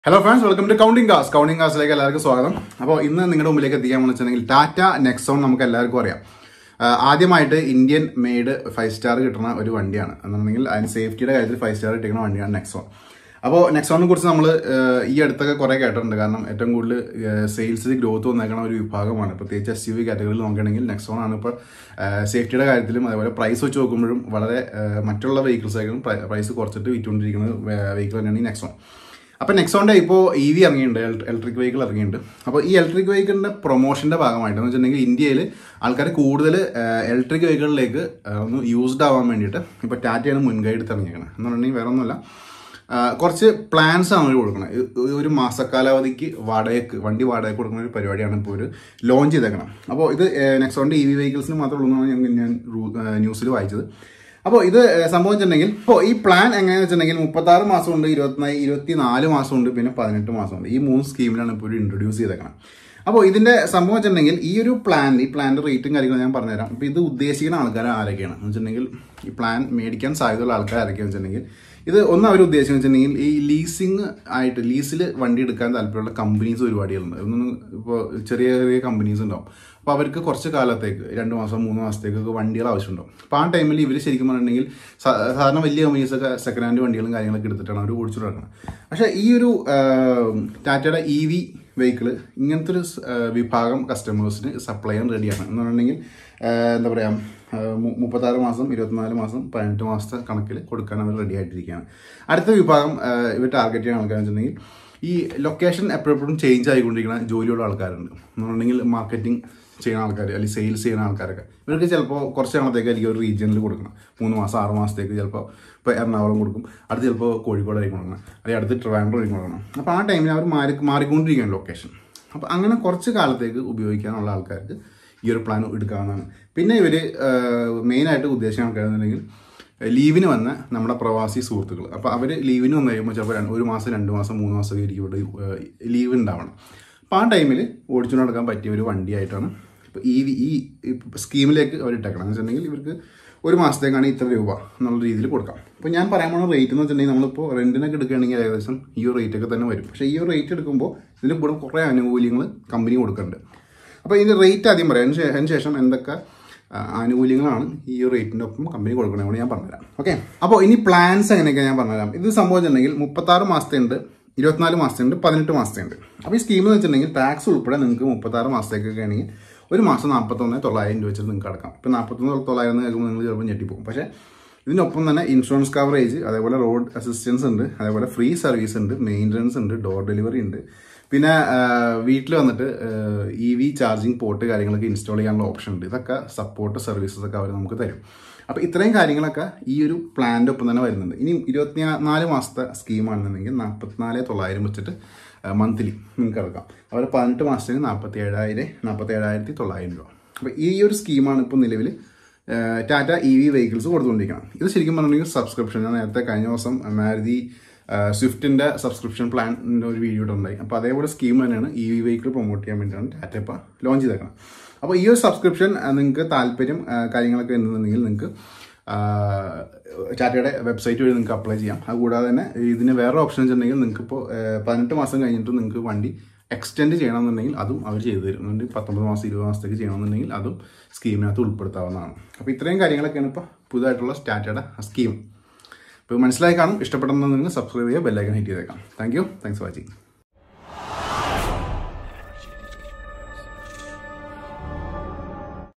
hello friends welcome to counting cars counting കാസിലേക്ക് എല്ലാവർക്കും സ്വാഗതം അപ്പോൾ ഇന്ന് നിങ്ങളുടെ മുമ്പിലേക്ക് എത്തിക്കാൻ വെച്ചിട്ടുണ്ടെങ്കിൽ ടാറ്റ നെക്സോൺ നമുക്ക് എല്ലാവർക്കും അറിയാം ആ, ആദ്യമായിട്ട് ഇന്ത്യൻ മെയ്ഡ് ഫൈവ് സ്റ്റാർ കിട്ടുന്ന ഒരു വണ്ടിയാണ് എന്നുണ്ടെങ്കിൽ അതിന് സേഫ്റ്റിയുടെ കാര്യത്തിൽ ഫൈവ് സ്റ്റാർ കിട്ടുന്ന വണ്ടിയാണ് നെക്സോൺ അപ്പോൾ നെക്സോണിനെ കുറിച്ച് നമ്മൾ ഈ അടുത്തൊക്കെ കുറേ കേട്ടിട്ടുണ്ട് കാരണം ഏറ്റവും കൂടുതൽ സെയിൽസിൽ ഗ്രോത്ത് വന്നേക്കുന്ന ഒരു വിഭാഗമാണ് പ്രത്യേകിച്ച് എസ് യു വി കാറ്റഗറിയിൽ നോക്കുകയാണെങ്കിൽ നെക്സോൺ ആണ് ഇപ്പോൾ സേഫ്റ്റിയുടെ കാര്യത്തിലും അതേപോലെ പ്രൈസ് വെച്ച് നോക്കുമ്പോഴും വളരെ ആ, മറ്റുള്ള വെഹിക്കിൾസേക്കാളും പ്രൈസ് കുറച്ചിട്ട് വിറ്റുകൊണ്ടിരിക്കുന്ന വെഹിക്കിൾ തന്നെയാണ് ഈ നെക്സോൺ അപ്പോൾ നെക്സോണിൻ്റെ ഇപ്പോൾ ഇ വി ഇറങ്ങിയിട്ടുണ്ട് ഇലക്ട്രിക് വെഹിക്കിൾ ഇറങ്ങിയിട്ടുണ്ട് അപ്പോൾ ഈ ഇലക്ട്രിക് വെഹിക്കിളിൻ്റെ പ്രൊമോഷൻ്റെ ഭാഗമായിട്ട് എന്ന് വെച്ചിട്ടുണ്ടെങ്കിൽ ഇന്ത്യയിൽ ആൾക്കാർ കൂടുതൽ ഇലക്ട്രിക് വെഹിക്കിളിലേക്ക് ഒന്ന് യൂസ്ഡ് ആവാൻ വേണ്ടിയിട്ട് ഇപ്പോൾ ടാറ്റയാണ് മുൻകൈ എടുത്ത് ഇറങ്ങിയേക്കുന്നത് എന്ന് പറഞ്ഞിട്ടുണ്ടെങ്കിൽ വേറെ ഒന്നുമില്ല ആ, കുറച്ച് പ്ലാൻസ് ആണ് അവർ കൊടുക്കുന്നത് ഈ ഒരു മാസക്കാലാവധിക്ക് വാടകയ്ക്ക് വണ്ടി വാടകയ്ക്ക് കൊടുക്കുന്ന ഒരു പരിപാടിയാണ് ഇപ്പോൾ ഒരു ലോഞ്ച് ചെയ്തേക്കണം അപ്പോൾ ഇത് നെക്സോണിൻ്റെ ഇ വി വെഹിക്കിൾസിന് മാത്രമേ ഉള്ളൂ എന്നാണ് ഞാൻ ഞാൻ ന്യൂസിൽ വായിച്ചത് അപ്പോൾ ഇത് ഏഹ്, സംഭവം വെച്ചിട്ടുണ്ടെങ്കിൽ ഇപ്പോൾ ഈ പ്ലാൻ എങ്ങനെയാണെന്ന് വെച്ചിട്ടുണ്ടെങ്കിൽ മുപ്പത്താറ് മാസമുണ്ട് ഇരുപത്തിനാല് ഇരുപത്തി നാല് മാസമുണ്ട് പിന്നെ പതിനെട്ട് മാസമുണ്ട് ഈ മൂന്ന് സ്കീമിലാണ് ഇപ്പോൾ ഒരു ഇൻട്രൊഡ്യൂസ് ചെയ്തേക്കണം അപ്പോൾ ഇതിന്റെ സംഭവം വെച്ചിട്ടുണ്ടെങ്കിൽ ഈ ഒരു പ്ലാൻ ഈ പ്ലാന്റെ റേറ്റും കാര്യങ്ങളും ഞാൻ പറഞ്ഞുതരാം അപ്പോൾ ഇത് ഉദ്ദേശിക്കുന്ന ആൾക്കാർ ആരൊക്കെയാണ് എന്ന് വെച്ചിട്ടുണ്ടെങ്കിൽ ഈ പ്ലാൻ മേടിക്കാൻ സാധ്യതയുള്ള ആൾക്കാർ ആരൊക്കെയാണെന്ന് വെച്ചിട്ടുണ്ടെങ്കിൽ ഇത് ഒന്ന് അവർ ഉദ്ദേശിക്കുന്നത് വെച്ചിട്ടുണ്ടെങ്കിൽ ഈ ലീസിങ് ആയിട്ട് ലീസിൽ വണ്ടി എടുക്കാൻ താല്പര്യമുള്ള കമ്പനീസ് ഒരുപാടുകളുണ്ട് ഒന്നും ഇപ്പോൾ ചെറിയ ചെറിയ കമ്പനീസ് ഉണ്ടാവും അപ്പോൾ അവർക്ക് കുറച്ച് കാലത്തേക്ക് രണ്ട് മാസം മൂന്ന് മാസത്തേക്കൊക്കെ വണ്ടികൾ ആവശ്യമുണ്ടാവും അപ്പോൾ ആ ടൈമിൽ ഇവർ ശരിക്കും പറഞ്ഞിട്ടുണ്ടെങ്കിൽ സാ- സാധാരണ വലിയ കമ്പനീസൊക്കെ സെക്കൻഡ് ഹാൻഡ് വണ്ടികളും കാര്യങ്ങളൊക്കെ എടുത്തിട്ടാണ് അവർ ഓടിച്ചു നടക്കുന്നത് പക്ഷേ ഈ ഒരു ആ, ടാറ്റയുടെ ഇ വി വെഹിക്കിൾ ഇങ്ങനത്തെ ഒരു സ്- ആ, വിഭാഗം കസ്റ്റമേഴ്സിന് സപ്ലൈ ചെയ്യാൻ റെഡിയാണ് എന്ന് പറഞ്ഞിട്ടുണ്ടെങ്കിൽ ആ, എന്താ പറയുക മുപ്പത്താറ് മാസം ഇരുപത്തിനാല് മാസം പതിനെട്ട് മാസത്തെ കണക്കിൽ കൊടുക്കാൻ അവർ റെഡി ആയിട്ടിരിക്കുകയാണ് അടുത്ത വിഭാഗം ആ, ഇവർ ടാർഗറ്റ് ചെയ്യുന്ന ആൾക്കാരെന്ന് വെച്ചിട്ടുണ്ടെങ്കിൽ ഈ ലൊക്കേഷൻ എപ്പോഴെപ്പോഴും ചേഞ്ച് ആയിക്കൊണ്ടിരിക്കുന്ന ജോലിയുള്ള ആൾക്കാരുണ്ട് എന്നുണ്ടെങ്കിൽ മാർക്കറ്റിംഗ് ചെയ്യുന്ന ആൾക്കാർ അല്ലെങ്കിൽ സെയിൽസ് ചെയ്യുന്ന ആൾക്കാരൊക്കെ ഇവർക്ക് ചിലപ്പോൾ കുറച്ച് നാളത്തേക്കായിരിക്കും ഒരു റീജിയനിൽ കൊടുക്കണം മൂന്ന് മാസം ആറ് മാസത്തേക്ക് ചിലപ്പോൾ ഇപ്പോൾ എറണാകുളം കൊടുക്കും അടുത്ത് ചിലപ്പോൾ കോഴിക്കോടായിരിക്കും കൊടുക്കണം അല്ലെങ്കിൽ അടുത്ത് ട്രിവാൻഡ്രം ആയിരിക്കും കൊടുക്കണം അപ്പോൾ ആ ടൈമിൽ അവർ മാറി മാറിക്കൊണ്ടിരിക്കുകയാണ് ലൊക്കേഷൻ അപ്പോൾ അങ്ങനെ കുറച്ച് കാലത്തേക്ക് ഉപയോഗിക്കാനുള്ള ആൾക്കാർക്ക് ഈ ഒരു പ്ലാൻ എടുക്കാവുന്നതാണ് പിന്നെ ഇവർ മെയിനായിട്ട് ഉദ്ദേശിക്കുന്ന ആൾക്കാരെന്നുണ്ടെങ്കിൽ ലീവിന് വന്ന നമ്മുടെ പ്രവാസി സുഹൃത്തുക്കൾ അപ്പോൾ അവർ ലീവിന് വന്നു കഴിയുമ്പോൾ ചിലപ്പോൾ രണ്ട് ഒരു മാസം രണ്ട് മാസം മൂന്ന് മാസമൊക്കെ ആയിരിക്കും ഇവിടെ ലീവ് ഉണ്ടാവണം അപ്പോൾ ആ ടൈമിൽ ഓടിച്ചു നടക്കാൻ പറ്റിയ ഒരു വണ്ടിയായിട്ടാണ് ഇപ്പോൾ ഈ വി- ഈ സ്കീമിലേക്ക് അവർ ഇട്ടേക്കണം എന്ന് വെച്ചിട്ടുണ്ടെങ്കിൽ ഇവർക്ക് ഒരു മാസത്തേക്കാണ് ഇത്ര രൂപ എന്നുള്ള രീതിയിൽ കൊടുക്കാം അപ്പോൾ ഞാൻ പറയാൻ പോകുന്ന റേറ്റ് എന്ന് വെച്ചിട്ടുണ്ടെങ്കിൽ നമ്മളിപ്പോൾ റെൻറ്റിനൊക്കെ എടുക്കുകയാണെങ്കിൽ ഏകദേശം ഈ ഒരു റേറ്റ് ഒക്കെ തന്നെ വരും പക്ഷേ ഈ ഒരു റേറ്റ് എടുക്കുമ്പോൾ ഇതിന് കൂടെ കുറേ ആനുകൂല്യങ്ങൾ കമ്പനി കൊടുക്കുന്നുണ്ട് അപ്പോൾ ഇതിൻ്റെ റേറ്റ് ആദ്യം പറയാം അതിന് ശേ- അതിന് ശേഷം എന്തൊക്കെ ആ, ആനുകൂല്യങ്ങളാണ് ഈ ഒരു റേറ്റിൻ്റെ ഒപ്പം കമ്പനി കൊടുക്കണേ കൂടി ഞാൻ പറഞ്ഞുതരാം ഓക്കെ അപ്പോൾ ഇനി പ്ലാൻസ് എങ്ങനെയൊക്കെ ഞാൻ പറഞ്ഞുതരാം ഇത് സംഭവിച്ചിട്ടുണ്ടെങ്കിൽ മുപ്പത്താറ് മാസത്തെ ഉണ്ട് ഇരുപത്തിനാല് മാസത്തെ ഉണ്ട് പതിനെട്ട് മാസത്തെ ഉണ്ട് അപ്പോൾ ഈ സ്കീം എന്ന് വെച്ചിട്ടുണ്ടെങ്കിൽ ടാക്സ് ഉൾപ്പെടെ നിങ്ങൾക്ക് മുപ്പത്താറ് മാസത്തേക്കൊക്കെ ആണെങ്കിൽ ഒരു മാസം നാൽപ്പത്തൊന്ന് തൊള്ളായിരം രൂപ വെച്ചിട്ട് നിങ്ങൾക്ക് അടക്കാം ഇപ്പോൾ നാൽപ്പത്തൊന്ന് തൊള്ളായിരം എന്ന് കേൾക്കുമ്പോൾ നിങ്ങൾ ചിലപ്പോൾ ഞെട്ടിപ്പോകും പക്ഷേ ഇതിനൊപ്പം തന്നെ ഇൻഷുറൻസ് കവറേജ് അതേപോലെ റോഡ് അസിസ്റ്റൻസ് ഉണ്ട് അതേപോലെ ഫ്രീ സർവീസ് ഉണ്ട് മെയിൻ്റനൻസ് ഉണ്ട് ഡോർ ഡെലിവറി ഉണ്ട് പിന്നെ വീട്ടിൽ വന്നിട്ട് ഇ വി ചാർജിങ് പോർട്ട് കാര്യങ്ങളൊക്കെ ഇൻസ്റ്റാൾ ചെയ്യാനുള്ള ഓപ്ഷൻ ഉണ്ട് ഇതൊക്കെ സപ്പോർട്ട് സർവീസസ് ഒക്കെ അവർ നമുക്ക് തരും അപ്പോൾ ഇത്രയും കാര്യങ്ങളൊക്കെ ഈ ഒരു പ്ലാൻ്റെ ഒപ്പം തന്നെ വരുന്നുണ്ട് ഇനി ഇരുപത്തി നാല് മാസത്തെ സ്കീമാണെന്നുണ്ടെങ്കിൽ നാൽപ്പത്തിനാല് തൊള്ളായിരം വെച്ചിട്ട് മന്ത്ലി നിങ്ങൾക്ക് ഇറക്കാം അതുപോലെ പതിനെട്ട് മാസത്തിന് നാൽപ്പത്തി ഏഴായിരം നാൽപ്പത്തി ഏഴായിരത്തി തൊള്ളായിരം രൂപ അപ്പോൾ ഈ ഒരു സ്കീമാണ് ഇപ്പോൾ നിലവിൽ ടാറ്റ ഇ വി വെഹിക്കിൾസ് കൊടുത്തുകൊണ്ടിരിക്കണം ഇത് ശരിക്കും പറഞ്ഞിട്ടുണ്ടെങ്കിൽ സബ്സ്ക്രിപ്ഷൻ ഞാൻ നേരത്തെ കഴിഞ്ഞ ദിവസം മാരുതി സ്വിഫ്റ്റിൻ്റെ സബ്സ്ക്രിപ്ഷൻ പ്ലാനിൻ്റെ ഒരു വീഡിയോ ഉണ്ടായി അപ്പോൾ അതേപോലെ സ്കീം തന്നെയാണ് ഇ വി വെഹിക്കിൾ പ്രൊമോട്ട് ചെയ്യാൻ വേണ്ടിയിട്ടാണ് ടാറ്റ ഇപ്പോൾ ലോഞ്ച് ചെയ്തേക്കണം അപ്പോൾ ഈ ഒരു സബ്സ്ക്രിപ്ഷൻ നിങ്ങൾക്ക് താല്പര്യം ആ, കാര്യങ്ങളൊക്കെ ഉണ്ടെന്നുണ്ടെങ്കിൽ നിങ്ങൾക്ക് ആ, ടാറ്റയുടെ വെബ്സൈറ്റ് വഴി നിങ്ങൾക്ക് അപ്ലൈ ചെയ്യാം അതുകൂടാതെ തന്നെ ഇതിന് വേറെ ഓപ്ഷൻ വെച്ചിട്ടുണ്ടെങ്കിൽ നിങ്ങൾക്ക് ഇപ്പോൾ പതിനെട്ട് മാസം കഴിഞ്ഞിട്ട് നിങ്ങൾക്ക് വണ്ടി എക്സ്റ്റെൻഡ് ചെയ്യണമെന്നുണ്ടെങ്കിൽ അതും അവർ ചെയ്തു തരും എന്നുണ്ടെങ്കിൽ പത്തൊമ്പത് മാസം ഇരുപത് മാസത്തേക്ക് ചെയ്യണമെന്നുണ്ടെങ്കിൽ അതും സ്കീമിനകത്ത് ഉൾപ്പെടുത്താവുന്നതാണ് അപ്പോൾ ഇത്രയും കാര്യങ്ങളൊക്കെയാണ് ഇപ്പോൾ പുതുതായിട്ടുള്ള ടാറ്റയുടെ സ്കീം ഇപ്പോൾ മനസ്സിലായി കാണും ഇഷ്ടപ്പെടുന്ന നിങ്ങൾ സബ്സ്ക്രൈബ് ചെയ്യുക ബെല്ലൈക്കൻ ഹിറ്റ് ചെയ്തേക്കാം thank you thanks for watching